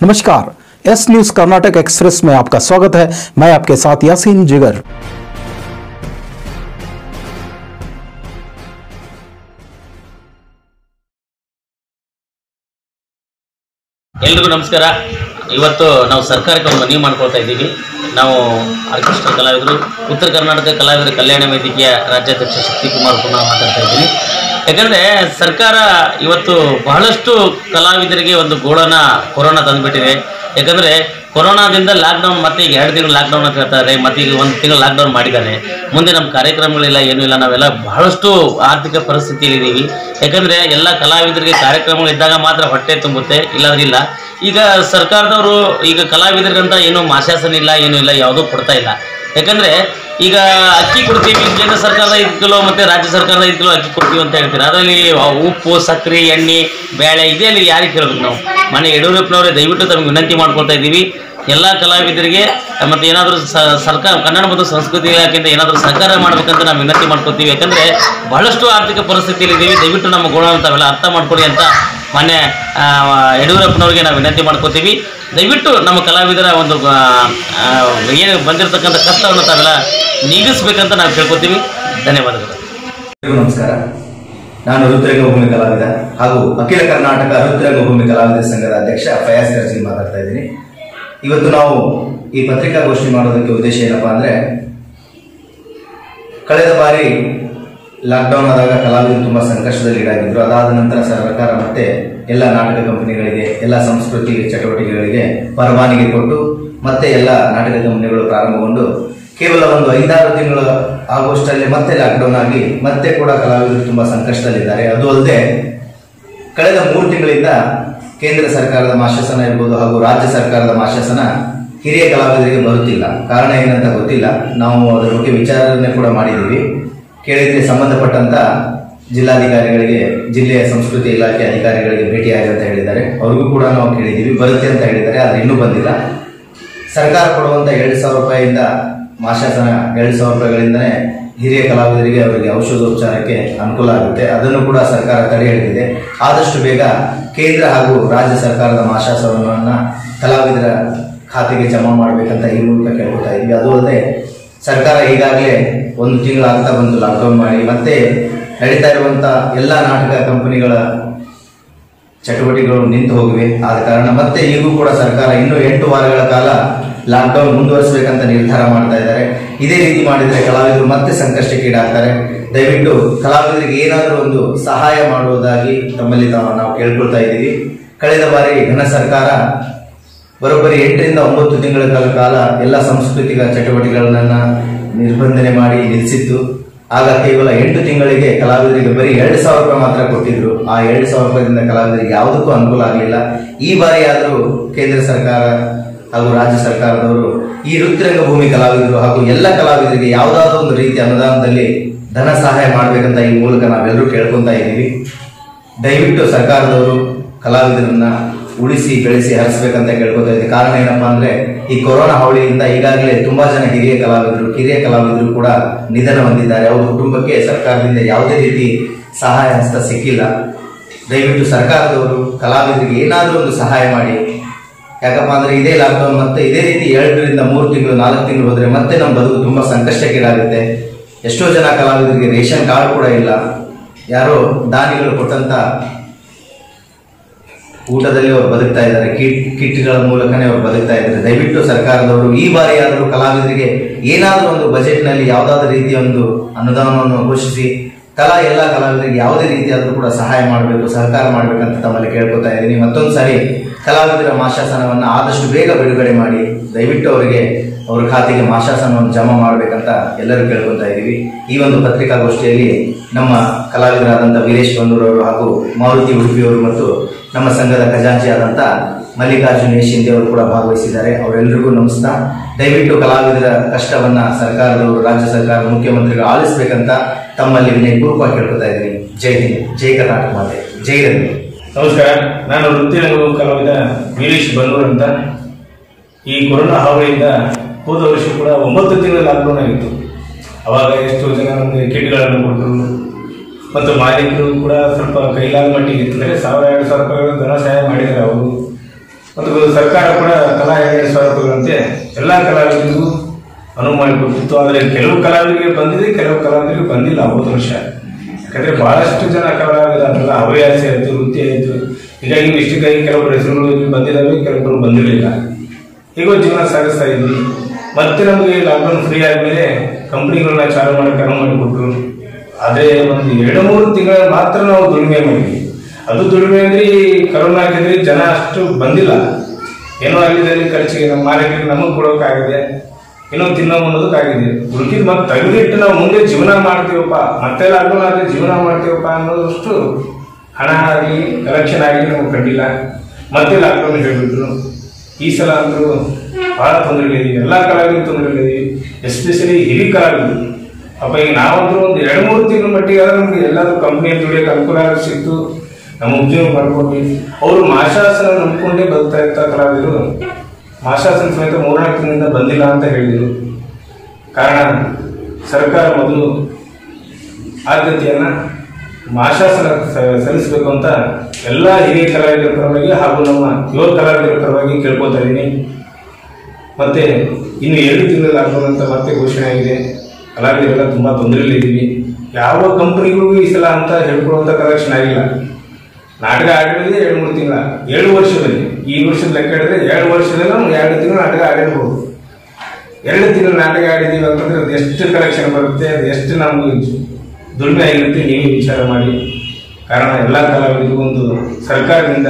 नमस्कार S news Karnataka express में आपका स्वागत है मैं आपके साथ यासीन जिगर ಎಲ್ರಿಗೂ ನಮಸ್ಕಾರ ಇವತ್ತು ನಾವು ಸರ್ಕಾರಕ್ಕೆ ಒಂದು ಮನವಿ ಮಾಡ್ಕೊಳ್ತಾ ಇದ್ದೀವಿ ನಾವು ಆರ್ಕೆಸ್ಟ್ರಾ ಕಲಾವಿದರು ಉತ್ತರ ಕರ್ನಾಟಕ ಕಲಾವಿದರ ಕಲ್ಯಾಣ ವೇದಿಕೆಯ ರಾಜ್ಯಾಧ್ಯಕ್ಷ ಶಕ್ತಿಕುಮಾರ್ ಪುನಃ ಮಾತಾಡ್ತಾ ಇದ್ದೀನಿ ಯಾಕಂದರೆ ಸರ್ಕಾರ ಇವತ್ತು ಬಹಳಷ್ಟು ಕಲಾವಿದರಿಗೆ ಒಂದು ಗೋಳನ ಕೊರೋನಾ ತಂದುಬಿಟ್ಟಿದೆ ಯಾಕಂದರೆ ಕೊರೋನಾದಿಂದ ಲಾಕ್ಡೌನ್ ಮತ್ತೆ ಈಗ ಎರಡು ತಿಂಗಳು ಲಾಕ್ಡೌನ್ ಅಂತ ಹೇಳ್ತಾರೆ ಮತ್ತೆ ಈಗ ಒಂದು ತಿಂಗಳು ಲಾಕ್ಡೌನ್ ಮಾಡಿದ್ದಾರೆ ಮುಂದೆ ನಮ್ಮ ಕಾರ್ಯಕ್ರಮಗಳಿಲ್ಲ ಏನೂ ಇಲ್ಲ ನಾವೆಲ್ಲ ಬಹಳಷ್ಟು ಆರ್ಥಿಕ ಪರಿಸ್ಥಿತಿಯಲ್ಲಿದ್ದೀವಿ ಯಾಕಂದರೆ ಎಲ್ಲ ಕಲಾವಿದರಿಗೆ ಕಾರ್ಯಕ್ರಮಗಳು ಇದ್ದಾಗ ಮಾತ್ರ ಹೊಟ್ಟೆ ತುಂಬುತ್ತೆ ಇಲ್ಲಾಂದ್ರೆ ಇಲ್ಲ ಈಗ ಸರ್ಕಾರದವರು ಈಗ ಕಲಾವಿದರಿಗಂತ ಏನೂ ಮಾಶಾಸನ ಇಲ್ಲ ಏನೂ ಇಲ್ಲ ಯಾವುದೂ ಕೊಡ್ತಾ ಇಲ್ಲ ಯಾಕಂದರೆ ಈಗ ಅಕ್ಕಿ ಕೊಡ್ತೀವಿ ಕೇಂದ್ರ ಸರ್ಕಾರದ ಐದು ಕಿಲೋ ಮತ್ತು ರಾಜ್ಯ ಸರ್ಕಾರದ ಐದು ಕಿಲೋ ಅಕ್ಕಿ ಕೊಡ್ತೀವಿ ಅಂತ ಹೇಳ್ತೀವಿ ಅದರಲ್ಲಿ ಉಪ್ಪು ಸಕ್ಕರೆ ಎಣ್ಣೆ ಬೇಳೆ ಇದೆಯಲ್ಲಿ ಯಾರಿಗೆ ಕೇಳಬೇಕು ನಾವು ಮನೆ ಯಡಿಯೂರಪ್ಪನವರೇ ದಯವಿಟ್ಟು ತಮಗೆ ವಿನಂತಿ ಮಾಡ್ಕೊಳ್ತಾ ಇದ್ದೀವಿ ಎಲ್ಲ ಕಲಾವಿದರಿಗೆ ಮತ್ತು ಏನಾದರೂ ಸರ್ಕಾರ ಕನ್ನಡ ಮತ್ತು ಸಂಸ್ಕೃತಿ ಇಲಾಖೆಯಿಂದ ಏನಾದರೂ ಸಹಕಾರ ಮಾಡ್ಬೇಕಂತ ನಾವು ವಿನಂತಿ ಮಾಡ್ಕೊತೀವಿ ಯಾಕಂದರೆ ಬಹಳಷ್ಟು ಆರ್ಥಿಕ ಪರಿಸ್ಥಿತಿಯಲ್ಲಿದ್ದೀವಿ ದಯವಿಟ್ಟು ನಮ್ಮ ಗುಣ ತಾವೆಲ್ಲ ಅರ್ಥ ಮಾಡ್ಕೊಳ್ಳಿ ಅಂತ ಮಾನ್ಯ ಆ, ಯಡಿಯೂರಪ್ಪನವ್ರಿಗೆ ನಾವು ವಿನಂತಿ ಮಾಡ್ಕೋತೀವಿ ದಯವಿಟ್ಟು ನಮ್ಮ ಕಲಾವಿದರ ಒಂದು ಆ, ಆ, ಏನು ಬಂದಿರತಕ್ಕಂಥ ಕಷ್ಟವನ್ನು ತಾವೆಲ್ಲ ನೀಗಿಸ್ಬೇಕಂತ ನಾವು ಕೇಳ್ಕೊತೀವಿ ಧನ್ಯವಾದಗಳು ಎಲ್ರಿಗೂ ನಮಸ್ಕಾರ ನಾನು ರುದ್ರಂಗ ಭೂಮಿ ಕಲಾವಿದ ಹಾಗೂ ಅಖಿಲ ಕರ್ನಾಟಕ ರುದ್ರಂಗ ಭೂಮಿ ಕಲಾವಿದರ ಸಂಘದ ಅಧ್ಯಕ್ಷ ಫಯಾಜ್ ಕರ್ಜಿ ಮಾತಾಡ್ತಾ ಇದ್ದೀನಿ ಇವತ್ತು ನಾವು ಈ ಪತ್ರಿಕಾಗೋಷ್ಠಿ ಮಾಡೋದಕ್ಕೆ ಉದ್ದೇಶ ಏನಪ್ಪಾ ಅಂದ್ರೆ ಕಳೆದ ಬಾರಿ ಲಾಕ್ಡೌನ್ ಆದಾಗ ಕಲಾವಿದರು ತುಂಬಾ ಸಂಕಷ್ಟದಲ್ಲಿ ಈಡಾಗಿದ್ರು ಅದಾದ ನಂತರ ಸರ್ಕಾರ ಮತ್ತೆ ಎಲ್ಲ ನಾಟಕ ಕಂಪನಿಗಳಿಗೆ ಎಲ್ಲ ಸಂಸ್ಕೃತಿ ಚಟುವಟಿಕೆಗಳಿಗೆ ಪರವಾನಗಿ ಕೊಟ್ಟು ಮತ್ತೆ ಎಲ್ಲ ನಾಟಕ ಕಂಪನಿಗಳು ಪ್ರಾರಂಭಗೊಂಡು ಕೇವಲ ಒಂದು ಐದಾರು ತಿಂಗಳು ಆಗೋಷ್ಟಲ್ಲಿ ಮತ್ತೆ ಲಾಕ್ಡೌನ್ ಆಗಿ ಮತ್ತೆ ಕೂಡ ಕಲಾವಿದರು ತುಂಬಾ ಸಂಕಷ್ಟದಲ್ಲಿದ್ದಾರೆ ಅದು ಅಲ್ಲದೆ ಕಳೆದ ಮೂರು ತಿಂಗಳಿಂದ ಕೇಂದ್ರ ಸರ್ಕಾರದ ಮಾಶಾಸನ ಇರ್ಬೋದು ಹಾಗೂ ರಾಜ್ಯ ಸರ್ಕಾರದ ಮಾಶಾಸನ ಹಿರಿಯ ಕಲಾವಿದರಿಗೆ ಬರುತ್ತಿಲ್ಲ ಕಾರಣ ಏನಂತ ಗೊತ್ತಿಲ್ಲ ನಾವು ಅದರ ಬಗ್ಗೆ ವಿಚಾರಣೆ ಕೂಡ ಮಾಡಿದ್ದೀವಿ ಕೇಳಿದ್ರೆ ಸಂಬಂಧಪಟ್ಟಂತ ಜಿಲ್ಲಾಧಿಕಾರಿಗಳಿಗೆ ಜಿಲ್ಲೆಯ ಸಂಸ್ಕೃತಿ ಇಲಾಖೆ ಅಧಿಕಾರಿಗಳಿಗೆ ಭೇಟಿಯಾಗಿ ಅಂತ ಹೇಳಿದ್ದಾರೆ ಅವ್ರಿಗೂ ಕೂಡ ನಾವು ಕೇಳಿದ್ದೀವಿ ಬರುತ್ತೆ ಅಂತ ಹೇಳಿದ್ದಾರೆ ಆದ್ರೆ ಇನ್ನೂ ಬಂದಿಲ್ಲ ಸರ್ಕಾರ ಕೊಡುವಂತ ಎರಡು ಸಾವಿರ ರೂಪಾಯಿಯಿಂದ ಮಾಶಾಸನ ಎರಡು ಸಾವಿರ ರೂಪಾಯಿಗಳಿಂದನೇ ಹಿರಿಯ ಕಲಾವಿದರಿಗೆ ಅವರಿಗೆ ಔಷಧೋಪಚಾರಕ್ಕೆ ಅನುಕೂಲ ಆಗುತ್ತೆ ಅದನ್ನು ಕೂಡ ಸರ್ಕಾರ ತಡೆ ಹಿಡಿದಿದೆ ಆದಷ್ಟು ಬೇಗ ಕೇಂದ್ರ ಹಾಗೂ ರಾಜ್ಯ ಸರ್ಕಾರದ ಮಾಶಾಸನವನ್ನ ಕಲಾವಿದರ ಖಾತೆಗೆ ಜಮಾ ಮಾಡಬೇಕಂತ ಈ ಮೂಲಕ ಕೇಳ್ಕೊತಾ ಇದ್ವಿ ಅದು ಅಲ್ಲದೆ ಸರ್ಕಾರ ಈಗಾಗಲೇ ಒಂದು ತಿಂಗಳಾಗ್ತಾ ಬಂತು ಲಾಕ್ಡೌನ್ ಮಾಡಿ ಮತ್ತೆ ನಡೀತಾ ಇರುವಂತ ಎಲ್ಲ ನಾಟಕ ಕಂಪನಿಗಳ ಚಟುವಟಿಕೆಗಳು ನಿಂತು ಹೋಗಿವೆ ಆದ ಕಾರಣ ಮತ್ತೆ ಈಗೂ ಕೂಡ ಸರ್ಕಾರ ಇನ್ನೂ ಎಂಟು ವಾರಗಳ ಕಾಲ ಲಾಕ್ಡೌನ್ ಮುಂದುವರಿಸಬೇಕಂತ ನಿರ್ಧಾರ ಮಾಡ್ತಾ ಇದ್ದಾರೆ ಇದೇ ರೀತಿ ಮಾಡಿದ್ರೆ ಕಲಾವಿದರು ಮತ್ತೆ ಸಂಕಷ್ಟಕ್ಕೀಡಾಗ್ತಾರೆ ದಯವಿಟ್ಟು ಕಲಾವಿದರಿಗೆ ಏನಾದರೂ ಒಂದು ಸಹಾಯ ಮಾಡುವುದಾಗಿ ತಮ್ಮಲ್ಲಿ ತಾವು ನಾವು ಕೇಳ್ಕೊಳ್ತಾ ಇದ್ದೀವಿ ಕಳೆದ ಬಾರಿ ಘನ ಸರ್ಕಾರ ಬರೋಬ್ಬರಿ ಎಂಟರಿಂದ ಒಂಬತ್ತು ತಿಂಗಳ ಕಾಲ ಕಾಲ ಎಲ್ಲ ಸಾಂಸ್ಕೃತಿಕ ಚಟುವಟಿಕೆಗಳನ್ನ ನಿರ್ಬಂಧನೆ ಮಾಡಿ ನಿಲ್ಲಿಸಿತ್ತು ಆಗ ಕೇವಲ ಎಂಟು ತಿಂಗಳಿಗೆ ಕಲಾವಿದರಿಗೆ ಬರೀ ಎರಡು ಸಾವಿರ ರೂಪಾಯಿ ಮಾತ್ರ ಕೊಟ್ಟಿದ್ರು ಆ ಎರಡು ಸಾವಿರ ರೂಪಾಯಿದಿಂದ ಕಲಾವಿದರಿಗೆ ಯಾವುದಕ್ಕೂ ಅನುಕೂಲ ಆಗಲಿಲ್ಲ ಈ ಬಾರಿ ಆದರೂ ಕೇಂದ್ರ ಸರ್ಕಾರ ಹಾಗೂ ರಾಜ್ಯ ಸರ್ಕಾರದವರು ಈ ರುದ್ರಂಗ ಭೂಮಿ ಕಲಾವಿದರು ಹಾಗೂ ಎಲ್ಲ ಕಲಾವಿದರಿಗೆ ಯಾವುದಾದ್ರೂ ಒಂದು ರೀತಿಯ ಅನುದಾನದಲ್ಲಿ ಧನ ಸಹಾಯ ಮಾಡಬೇಕಂತ ಈ ಮೂಲಕ ನಾವೆಲ್ಲರೂ ಕೇಳ್ಕೊಂತಾ ಇದ್ದೀವಿ ದಯವಿಟ್ಟು ಸರ್ಕಾರದವರು ಕಲಾವಿದರನ್ನ ಉಳಿಸಿ ಬೆಳೆಸಿ ಹರಿಸಬೇಕಂತ ಕೇಳ್ಕೊತಾ ಇದ್ದೆ ಕಾರಣ ಏನಪ್ಪಾ ಅಂದ್ರೆ ಈ ಕೊರೋನಾ ಹಾವಳಿಯಿಂದ ಈಗಾಗಲೇ ತುಂಬಾ ಜನ ಹಿರಿಯ ಕಲಾವಿದರು ಕಿರಿಯ ಕಲಾವಿದರು ಕೂಡ ನಿಧನ ಹೊಂದಿದ್ದಾರೆ ಅವರ ಕುಟುಂಬಕ್ಕೆ ಸರ್ಕಾರದಿಂದ ಯಾವುದೇ ರೀತಿ ಸಹಾಯ ಹಸ್ತ ಸಿಕ್ಕಿಲ್ಲ ದಯವಿಟ್ಟು ಸರ್ಕಾರದವರು ಕಲಾವಿದರಿಗೆ ಏನಾದರೂ ಒಂದು ಸಹಾಯ ಮಾಡಿ ಯಾಕಪ್ಪ ಅಂದ್ರೆ ಇದೇ ಲಾಕ್ಡೌನ್ ಮತ್ತೆ ಇದೇ ರೀತಿ ಎರಡರಿಂದ ಮೂರು ತಿಂಗಳು ನಾಲ್ಕು ತಿಂಗಳು ಹೋದ್ರೆ ಮತ್ತೆ ನಮ್ಮ ಬದುಕು ತುಂಬಾ ಸಂಕಷ್ಟಕ್ಕೀಡಾಗುತ್ತೆ ಎಷ್ಟೋ ಜನ ಕಲಾವಿದರಿಗೆ ರೇಷನ್ ಕಾರ್ಡ್ ಕೂಡ ಇಲ್ಲ ಯಾರೋ ದಾನಿಗಳು ಕೊಟ್ಟಂತ ಊಟದಲ್ಲಿ ಅವರು ಬದುಕ್ತಾ ಇದ್ದಾರೆ ಕಿಟ್ ಕಿಟ್ಗಳ ಮೂಲಕನೇ ಅವರು ಬದುಕ್ತಾ ಇದ್ದಾರೆ ದಯವಿಟ್ಟು ಸರ್ಕಾರದವರು ಈ ಬಾರಿ ಆದರೂ ಕಲಾವಿದರಿಗೆ ಏನಾದರೂ ಒಂದು ಬಜೆಟ್ನಲ್ಲಿ ಯಾವುದಾದ್ರೂ ರೀತಿಯ ಒಂದು ಅನುದಾನವನ್ನು ಘೋಷಿಸಿ ಕಲಾ ಎಲ್ಲ ಕಲಾವಿದರಿಗೆ ಯಾವುದೇ ರೀತಿಯಾದರೂ ಕೂಡ ಸಹಾಯ ಮಾಡಬೇಕು ಸಹಕಾರ ಮಾಡಬೇಕಂತ ತಮ್ಮಲ್ಲಿ ಕೇಳ್ಕೊತಾ ಇದ್ದೀನಿ ಮತ್ತೊಂದು ಸಾರಿ ಕಲಾವಿದರ ಮಾಶಾಸನವನ್ನ ಆದಷ್ಟು ಬೇಗ ಬಿಡುಗಡೆ ಮಾಡಿ ದಯವಿಟ್ಟು ಅವರಿಗೆ ಅವ್ರ ಖಾತೆಗೆ ಮಾಶಾಸನವನ್ನು ಜಮಾ ಮಾಡಬೇಕಂತ ಎಲ್ಲರೂ ಕೇಳ್ಕೊತಾ ಇದ್ದೀವಿ ಈ ಒಂದು ಪತ್ರಿಕಾಗೋಷ್ಠಿಯಲ್ಲಿ ನಮ್ಮ ಕಲಾವಿದರಾದಂಥ ವೀರೇಶ್ ಬಂದೂರವರು ಹಾಗೂ ಮಾರುತಿ ಉಡುಪಿಯವರು ಮತ್ತು ನಮ್ಮ ಸಂಘದ ಖಜಾಂಚಿ ಆದಂಥ ಮಲ್ಲಿಕಾರ್ಜುನ್ ಶಿಂದೆ ಅವರು ಕೂಡ ಭಾಗವಹಿಸಿದ್ದಾರೆ ಅವರೆಲ್ಲರಿಗೂ ನಮಸ್ತಾ ದಯವಿಟ್ಟು ಕಲಾವಿದರ ಕಷ್ಟವನ್ನ ಸರ್ಕಾರದವರು ರಾಜ್ಯ ಸರ್ಕಾರ ಮುಖ್ಯಮಂತ್ರಿಗಳು ಆಲಿಸಬೇಕಂತ ತಮ್ಮಲ್ಲಿ ವಿನಯಪೂರ್ವಕ ಕೇಳ್ಕೊತಾ ಇದ್ದೀನಿ ಜೈ ಹಿಂದ್ ಜೈ ಕರ್ನಾಟಕ ಮಾತೆ ಜೈ ರವಿ ನಮಸ್ಕಾರ ನಾನು ವೃತ್ತಿರಂಗ ಕಲಾವಿದ ವೀರೇಶ್ ಬನ್ನೂರ್ ಅಂತ ಈ ಕೊರೋನಾ ಹಾವಳಿಯಿಂದ ಹೋದ ವರ್ಷ ಕೂಡ ಒಂಬತ್ತು ತಿಂಗಳ ಲಾಕ್ಡೌನ್ ಆಗಿತ್ತು ಅವಾಗ ಎಷ್ಟೋ ಜನ ನಮಗೆ ಕಿಟ್ಗಳನ್ನು ಕೊಟ್ಟರು ಮತ್ತು ಮಾಲೀಕರು ಕೂಡ ಸ್ವಲ್ಪ ಕೈಲಾದ ಮಟ್ಟಿಗೆ ಅಂದರೆ ಸಾವಿರ ಎರಡು ಸಾವಿರ ರೂಪಾಯಿ ಧನ ಸಹಾಯ ಮಾಡಿದ್ದಾರೆ ಅವರು ಮತ್ತು ಸರ್ಕಾರ ಕೂಡ ತಲಾ ಎರಡು ಸಾವಿರ ರೂಪಾಯಿಗಳಂತೆ ಎಲ್ಲ ಕಲಾವಿದರಿಗೂ ಅನುವು ಮಾಡಿಕೊಟ್ಟಿತ್ತು ಆದರೆ ಕೆಲವು ಕಲಾವಿದರಿಗೆ ಬಂದಿದೆ ಕೆಲವು ಕಲಾವಿದರಿಗೆ ಬಂದಿಲ್ಲ ಹೋದ ವರ್ಷ ಯಾಕಂದ್ರೆ ಬಹಳಷ್ಟು ಜನ ಕಲಾವಿದರಲ್ಲ ಹವ್ಯಾಸ ಆಯಿತು ವೃತ್ತಿ ಆಯಿತು ಹೀಗಾಗಿ ಇಷ್ಟಕ್ಕಾಗಿ ಕೆಲವೊಬ್ಬರು ಹೆಸರುಗಳು ಇಲ್ಲಿ ಬಂದಿದ್ದಾವೆ ಕೆಲವೊಬ್ಬರು ಬಂದಿರಲಿಲ್ಲ ಹೇಗೋ ಜೀವನ ಸಾಗಿಸ್ತಾ ಇದ್ವಿ ಮತ್ತೆ ನಮಗೆ ಲಾಕ್ಡೌನ್ ಫ್ರೀ ಆದ್ಮೇಲೆ ಕಂಪ್ನಿಗಳನ್ನ ಚಾಲು ಮಾಡಕ್ಕೆ ಅನುವು ಮಾಡಿಕೊಟ್ರು ಅದೇ ಒಂದು ಎರಡು ಮೂರು ತಿಂಗಳ ಮಾತ್ರ ನಾವು ದುಡಿಮೆ ಮಾಡಿದ್ವಿ ಅದು ದುಡಿಮೆ ಅಂದ್ರೆ ಈ ಕರೋನಾ ಹಾಕಿದ್ರೆ ಜನ ಅಷ್ಟು ಬಂದಿಲ್ಲ ಏನೋ ಆಗಿದೆ ಅಲ್ಲಿ ಖರ್ಚಿಗೆ ನಮ್ಮ ಮಾಲೀಕರಿಗೆ ನಮಗೆ ಕೊಡೋಕ್ಕಾಗಿದೆ ಏನೋ ತಿನ್ನೋ ಅನ್ನೋದಕ್ಕಾಗಿದೆ ಉಳ್ಕಿದ್ ಮತ್ತೆ ತೆಗೆದಿಟ್ಟು ನಾವು ಮುಂದೆ ಜೀವನ ಮಾಡ್ತೀವಪ್ಪ ಮತ್ತೆ ಲಾಕ್ಡೌನ್ ಆದ್ರೆ ಜೀವನ ಮಾಡ್ತೀವಪ್ಪ ಅನ್ನೋದಷ್ಟು ಹಣ ಆಗಲಿ ಕಲೆಕ್ಷನ್ ಆಗಲಿ ನಮ್ಗೆ ಕಂಡಿಲ್ಲ ಮತ್ತೆ ಲಾಕ್ಡೌನ್ ಹೇಳ್ಬಿಟ್ರು ಈ ಸಲ ಅಂತೂ ಬಹಳ ತೊಂದರೆಗಳಿದೀವಿ ಎಲ್ಲ ಕಲಾವಿದರು ತೊಂದರೆಗಳಿದೀವಿ ಎಸ್ಪೆಷಲಿ ಹಿರಿಯ ಕಲಾವಿದರು ಅಪ್ಪ ಈಗ ನಾವಂದ್ರೂ ಒಂದು ಎರಡು ಮೂರು ತಿಂಗಳ ಮಟ್ಟಿಗೆ ಆದ್ರೆ ನಮ್ಗೆ ಎಲ್ಲಾದ್ರೂ ಕಂಪ್ನಿಯಲ್ಲಿ ದುಡಿಯೋಕೆ ಅನುಕೂಲ ಸಿಕ್ತು ನಮ್ಮ ಉದ್ಯೋಗ ಮಾಡ್ಕೊಂಡ್ವಿ ಅವರು ಮಾಶಾಸನ ನಂಬ್ಕೊಂಡೇ ಬದುಕ್ತಾ ಇರ್ತ ಕಲಾವಿದರು ಮಾಶಾಸನ ಸಮೇತ ಮೂರ್ನಾಲ್ಕು ತಿಂಗಳಿಂದ ಬಂದಿಲ್ಲ ಅಂತ ಹೇಳಿದರು ಕಾರಣ ಸರ್ಕಾರ ಮೊದಲು ಆದ್ಯತೆಯನ್ನ ಮಾಶಾಸನ ಸ- ಸಲ್ಲಿಸಬೇಕು ಅಂತ ಎಲ್ಲ ಹಿರಿಯ ಕಲಾವಿದರ ಪರವಾಗಿ ಹಾಗೂ ನಮ್ಮ ಯುವ ಕಲಾವಿದರ ಪರವಾಗಿ ಕೇಳ್ಕೊತಾ ಇದ್ದೀನಿ ಮತ್ತೆ ಇನ್ನು ಎರಡು ತಿಂಗಳು ಲಾಕ್ಡೌನ್ ಅಂತ ಮತ್ತೆ ಘೋಷಣೆ ಆಗಿದೆ ಕಲಾವಿದರೆಲ್ಲ ತುಂಬಾ ತೊಂದರೆಯಲ್ಲಿದ್ದೀವಿ ಯಾವ ಕಂಪನಿಗಳಿಗೂ ಈ ಸಲ ಅಂತ ಹೇಳ್ಕೊಳ್ಳುವಂತ ಕಲೆಕ್ಷನ್ ಆಗಿಲ್ಲ ನಾಟಕ ಆಡಿರೋದೇ ಎರಡು ಮೂರು ತಿಂಗಳ ಏಳು ವರ್ಷದಲ್ಲಿ ಈ ವರ್ಷದ ಲೆಕ್ಕ ಹಿಡಿದ್ರೆ ಏಳು ವರ್ಷದಲ್ಲಿ ನಾವು ಎರಡು ತಿಂಗಳು ನಾಟಕ ಆಡಿರ್ಬೋದು ಎರಡು ತಿಂಗಳು ನಾಟಕ ಆಡಿದೀವಿ ಅಂತಂದ್ರೆ ಅದು ಎಷ್ಟು ಕಲೆಕ್ಷನ್ ಬರುತ್ತೆ ಅದು ಎಷ್ಟು ನಮ್ಗೆ ದುಡಿಮೆ ಆಗಿರುತ್ತೆ ನೀವೇ ವಿಚಾರ ಮಾಡಿ ಕಾರಣ ಎಲ್ಲ ಕಲಾವಿದರಿಗೂ ಒಂದು ಸರ್ಕಾರದಿಂದ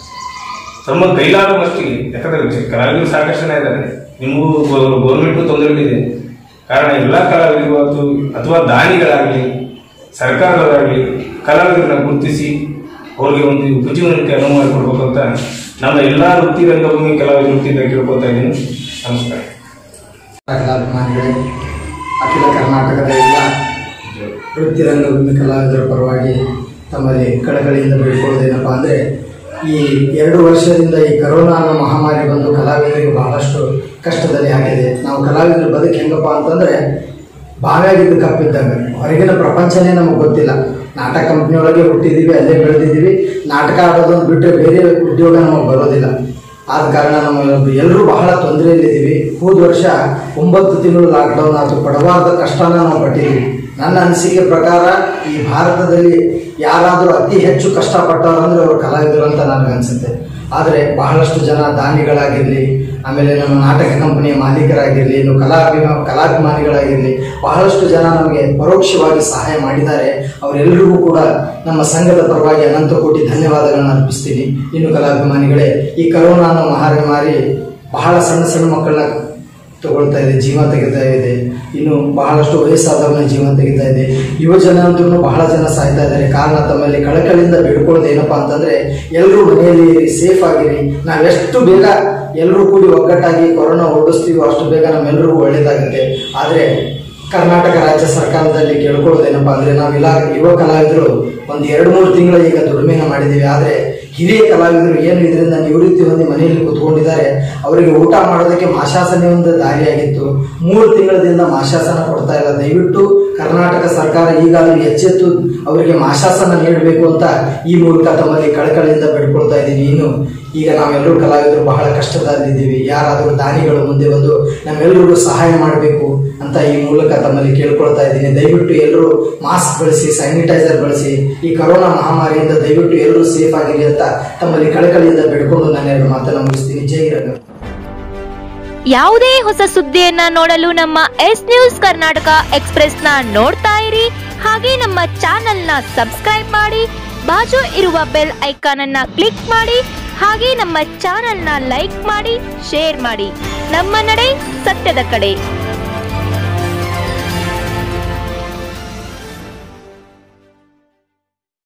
ತಮ್ಮ ಕೈಲಾಗುವಷ್ಟಿಗೆ ಯಾಕಂದ್ರೆ ಜ- ಕಲಾವಿದರು ಸಾಕಷ್ಟು ಜನ ಇದ್ದಾರೆ ನಿಮಗೂ ಗೌರ್ಮೆಂಟ್ಗೂ ತೊಂದರೆಗಳಿದೆ ಕಾರಣ ಎಲ್ಲ ಕಲಾವಿದರಿಗೂ ಅಥವಾ ಅಥವಾ ದಾನಿಗಳಾಗಲಿ ಸರ್ಕಾರದವರಾಗಲಿ ಕಲಾವಿದರನ್ನ ಗುರುತಿಸಿ ಅವ್ರಿಗೆ ಒಂದು ಉಪಜೀವನಕ್ಕೆ ಅನುವು ಮಾಡಿಕೊಡ್ಬೇಕು ಅಂತ ನಮ್ಮ ಎಲ್ಲ ವೃತ್ತಿ ರಂಗಭೂಮಿ ಕಲಾವಿದ ವೃತ್ತಿಯಿಂದ ಕೇಳ್ಕೊತಾ ಇದ್ದೀನಿ ನಮಸ್ಕಾರ ಕಲಾಭಿಮಾನಿಗಳೇ ಅಖಿಲ ಕರ್ನಾಟಕದ ಎಲ್ಲ ವೃತ್ತಿ ರಂಗಭೂಮಿ ಕಲಾವಿದರ ಪರವಾಗಿ ತಮ್ಮಲ್ಲಿ ಕಳಕಳಿಯಿಂದ ಬೇಡಿಕೊಳ್ಳೋದೇನಪ್ಪ ಅಂದರೆ ಈ ಎರಡು ವರ್ಷದಿಂದ ಈ ಕರೋನಾ ಅನ್ನೋ ಮಹಾಮಾರಿ ಬಂದು ಕಲಾವಿದರಿಗೆ ಬಹಳಷ್ಟು ಕಷ್ಟದಲ್ಲಿ ಆಗಿದೆ ನಾವು ಕಲಾವಿದರ ಬದುಕು ಹೆಂಗಪ್ಪ ಅಂತಂದರೆ ಬಾವಿಯಾಗಿದ್ದು ಕಪ್ಪಿದ್ದಂಗೆ ಹೊರಗಿನ ಪ್ರಪಂಚನೇ ನಮಗೆ ಗೊತ್ತಿಲ್ಲ ನಾಟಕ ಕಂಪ್ನಿಯೊಳಗೆ ಹುಟ್ಟಿದ್ದೀವಿ ಅಲ್ಲೇ ಬೆಳೆದಿದ್ದೀವಿ ನಾಟಕ ಆಡೋದನ್ನು ಬಿಟ್ಟರೆ ಬೇರೆ ಉದ್ಯೋಗ ನಮಗೆ ಬರೋದಿಲ್ಲ ಆದ ಕಾರಣ ನಮ್ಮ ಎಲ್ಲರೂ ಬಹಳ ತೊಂದರೆಯಲ್ಲಿದ್ದೀವಿ ಹೋದ ವರ್ಷ ಒಂಬತ್ತು ತಿಂಗಳು ಲಾಕ್ಡೌನ್ ಆಯಿತು ಪಡಬಾರ್ದ ಕಷ್ಟನ ನಾವು ಪಟ್ಟಿದ್ದೀವಿ ನನ್ನ ಅನಿಸಿಕೆ ಪ್ರಕಾರ ಈ ಭಾರತದಲ್ಲಿ ಯಾರಾದರೂ ಅತಿ ಹೆಚ್ಚು ಕಷ್ಟಪಟ್ಟವರು ಅಂದರೆ ಅವರು ಕಲಾವಿದರು ಅಂತ ನನಗನ್ಸುತ್ತೆ ಆದರೆ ಬಹಳಷ್ಟು ಜನ ದಾನಿಗಳಾಗಿರಲಿ ಆಮೇಲೆ ನಮ್ಮ ನಾಟಕ ಕಂಪನಿಯ ಮಾಲೀಕರಾಗಿರಲಿ ಇನ್ನು ಕಲಾಭಿಮಾ ಕಲಾಭಿಮಾನಿಗಳಾಗಿರಲಿ ಬಹಳಷ್ಟು ಜನ ನಮಗೆ ಪರೋಕ್ಷವಾಗಿ ಸಹಾಯ ಮಾಡಿದ್ದಾರೆ ಅವರೆಲ್ಲರಿಗೂ ಕೂಡ ನಮ್ಮ ಸಂಘದ ಪರವಾಗಿ ಅನಂತ ಕೋಟಿ ಧನ್ಯವಾದಗಳನ್ನು ಅರ್ಪಿಸ್ತೀನಿ ಇನ್ನು ಕಲಾಭಿಮಾನಿಗಳೇ ಈ ಕರೋನಾ ಅನ್ನೋ ಮಹಾಮಾರಿ ಬಹಳ ಸಣ್ಣ ಸಣ್ಣ ಮಕ್ಕಳನ್ನ ತಗೊಳ್ತಾ ಇದೆ ಜೀವ ತೆಗಿತಾ ಇದೆ ಇನ್ನು ಬಹಳಷ್ಟು ವಯಸ್ಸಾದವನ್ನ ಜೀವ ತೆಗಿತಾ ಇದೆ ಯುವ ಜನ ಅಂತೂ ಬಹಳ ಜನ ಸಾಯ್ತಾ ಇದ್ದಾರೆ ಕಾರಣ ತಮ್ಮಲ್ಲಿ ಕಳಕಳಿಯಿಂದ ಬೇಡ್ಕೊಳ್ಳೋದು ಏನಪ್ಪಾ ಅಂತಂದ್ರೆ ಎಲ್ಲರೂ ಮನೆಯಲ್ಲಿ ಸೇಫ್ ಆಗಿರಿ ನಾವೆಷ್ಟು ಬೇಗ ಎಲ್ಲರೂ ಕೂಡಿ ಒಗ್ಗಟ್ಟಾಗಿ ಕೊರೋನಾ ಓಡಿಸ್ತೀವೋ ಅಷ್ಟು ಬೇಗ ನಮ್ಮೆಲ್ಲರಿಗೂ ಒಳ್ಳೇದಾಗುತ್ತೆ ಆದರೆ ಕರ್ನಾಟಕ ರಾಜ್ಯ ಸರ್ಕಾರದಲ್ಲಿ ಕೇಳ್ಕೊಳ್ಳೋದೇನಪ್ಪ ಅಂದ್ರೆ ನಾವೆಲ್ಲ ಯುವ ಕಲಾವಿದರು ಒಂದು ಎರಡು ಮೂರು ತಿಂಗಳ ಈಗ ದುಡಿಮೆನ ಮಾಡಿದ್ದೀವಿ ಆದರೆ ಹಿರಿಯ ಕಲಾವಿದರು ಏನು ಇದರಿಂದ ನಿವೃತ್ತಿ ಹೊಂದಿ ಮನೆಯಲ್ಲಿ ಕೂತ್ಕೊಂಡಿದ್ದಾರೆ ಅವರಿಗೆ ಊಟ ಮಾಡೋದಕ್ಕೆ ಮಾಶಾಸನ ಒಂದು ದಾರಿಯಾಗಿತ್ತು ಮೂರು ತಿಂಗಳದಿಂದ ಮಾಶಾಸನ ಕೊಡ್ತಾ ಇಲ್ಲ ದಯವಿಟ್ಟು ಕರ್ನಾಟಕ ಸರ್ಕಾರ ಈಗಾಗಲೇ ಎಚ್ಚೆತ್ತು ಅವರಿಗೆ ಮಾಶಾಸನ ನೀಡಬೇಕು ಅಂತ ಈ ಮೂಲಕ ತಮ್ಮಲ್ಲಿ ಕಳಕಳಿಯಿಂದ ಬೇಡ್ಕೊಳ್ತಾ ಇದ್ದೀನಿ ಇನ್ನು ಈಗ ನಾವೆಲ್ಲರೂ ಕಲಾವಿದರು ಬಹಳ ಕಷ್ಟದಲ್ಲಿದ್ದೀವಿ ಯಾರಾದರೂ ದಾನಿಗಳು ಮುಂದೆ ಬಂದು ನಮ್ಮೆಲ್ಲರಿಗೂ ಸಹಾಯ ಮಾಡಬೇಕು ಅಂತ ಈ ಮೂಲಕ ತಮ್ಮಲ್ಲಿ ಕೇಳ್ಕೊಳ್ತಾ ಇದ್ದೀನಿ ದಯವಿಟ್ಟು ಎಲ್ಲರೂ ಮಾಸ್ಕ್ ಬಳಸಿ ಸ್ಯಾನಿಟೈಸರ್ ಬಳಸಿ ಈ ಕರೋನಾ ಮಹಾಮಾರಿಯಿಂದ ದಯವಿಟ್ಟು ಎಲ್ಲರೂ ಸೇಫ್ ಆಗಿರಿ ಅಂತ ತಮ್ಮಲ್ಲಿ ಕಳಕಳಿಯಿಂದ ಬೇಡ್ಕೊಂಡು ನಾನು ಎರಡು ಮಾತನ್ನು ಮುಗಿಸ್ತೀನಿ ಜೈ ರಂಗ ಯಾವುದೇ ಹೊಸ ಸುದ್ದಿಯನ್ನ ನೋಡಲು ನಮ್ಮ ಎಸ್ ನ್ಯೂಸ್ ಕರ್ನಾಟಕ ಎಕ್ಸ್ಪ್ರೆಸ್ನ ನೋಡ್ತಾ ಇರಿ ಹಾಗೆ ನಮ್ಮ ಚಾನೆಲ್ನ ಸಬ್ಸ್ಕ್ರೈಬ್ ಮಾಡಿ ಬಾಜು ಇರುವ ಬೆಲ್ ಐಕಾನ್ ಅನ್ನ ಕ್ಲಿಕ್ ಮಾಡಿ ಹಾಗೆ ನಮ್ಮ ಚಾನೆಲ್ನ ಲೈಕ್ ಮಾಡಿ ಶೇರ್ ಮಾಡಿ ನಮ್ಮ ನಡೆ ಸತ್ಯದ ಕಡೆ